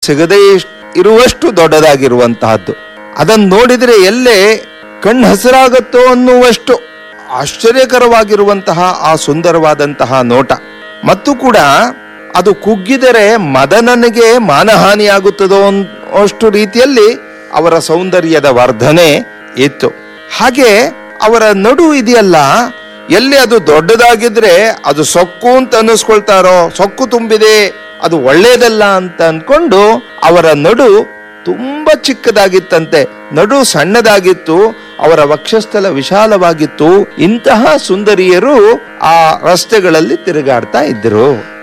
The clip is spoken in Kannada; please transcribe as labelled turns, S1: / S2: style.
S1: ಸಿಗದೇ ಇಷ್ಟ್- ಇರುವಷ್ಟು ದೊಡ್ಡದಾಗಿರುವಂತಹದ್ದು ಅದನ್ನು ನೋಡಿದರೆ ಎಲ್ಲೇ ಕಣ್ಣು ಹಸಿರಾಗತ್ತೋ ಅನ್ನುವಷ್ಟು ಆಶ್ಚರ್ಯಕರವಾಗಿರುವಂತಹ ಆ ಸುಂದರವಾದಂತಹ ನೋಟ ಮತ್ತು ಕೂಡ ಅದು ಕುಗ್ಗಿದರೆ ಮದನನಿಗೆ ಮಾನಹಾನಿಯಾಗುತ್ತದೋ ಅಷ್ಟು ರೀತಿಯಲ್ಲಿ ಅವರ ಸೌಂದರ್ಯದ ವರ್ಧನೆ ಇತ್ತು ಹಾಗೆ ಅವರ ನಡು ಇದೆಯಲ್ಲ ಎಲ್ಲಿ ಅದು ದೊಡ್ಡದಾಗಿದ್ರೆ ಅದು ಸೊಕ್ಕು ಅಂತ ಅನ್ನಿಸ್ಕೊಳ್ತಾರೋ ಸೊಕ್ಕು ತುಂಬಿದೆ ಅದು ಒಳ್ಳೇದಲ್ಲ ಅಂತ ಅನ್ಕೊಂಡು ಅವರ ನಡು ತುಂಬಾ ಚಿಕ್ಕದಾಗಿತ್ತಂತೆ ನಡು ಸಣ್ಣದಾಗಿತ್ತು ಅವರ ವಕ್ಷಸ್ಥಲ ವಿಶಾಲವಾಗಿತ್ತು ಇಂತಹ ಸುಂದರಿಯರು ಆ ರಸ್ತೆಗಳಲ್ಲಿ ತಿರುಗಾಡ್ತಾ ಇದ್ದರು